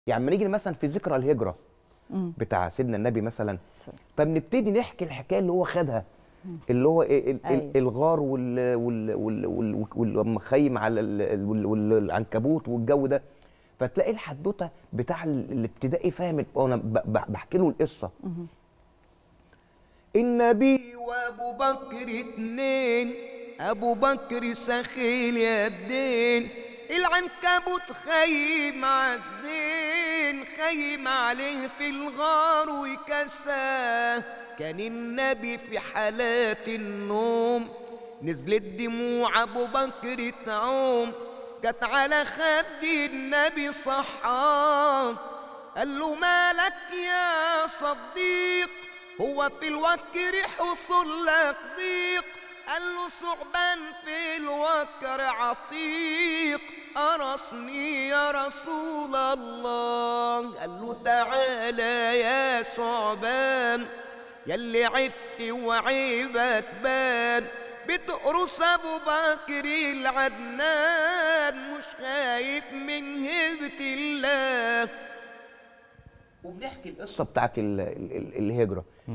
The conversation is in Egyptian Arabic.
يعني لما نيجي مثلا في ذكرى الهجره مم. بتاع سيدنا النبي مثلا السلام. فبنبتدي نحكي الحكايه اللي هو خدها اللي هو ال- ال- أيوة. الغار وال وال وال وال والمخيم على ال- ال- وال- والعنكبوت والجو ده فتلاقي الحدوته بتاع ال- الابتدائي فاهم وانا ب- ب- بحكي له القصه النبي وابو بكر اتنين ابو بكر سخيل يدين العنكبوت خيم عالزين خيم عليه في الغار وكساه كان النبي في حالات النوم نزلت دموع ابو بكر تعوم جت على خد النبي صحاه قال له مالك يا صديق هو في الوكر حصل لك ضيق قال له ثعبان في الوكر عتيق أرسني يا رسول الله قال له تعالى يا ثعبان يلي عبت وعيبك بان بتقرص ابو بكر العدنان مش خايف من هبة الله وبنحكي القصه بتاعت ال- ال- ال- الهجره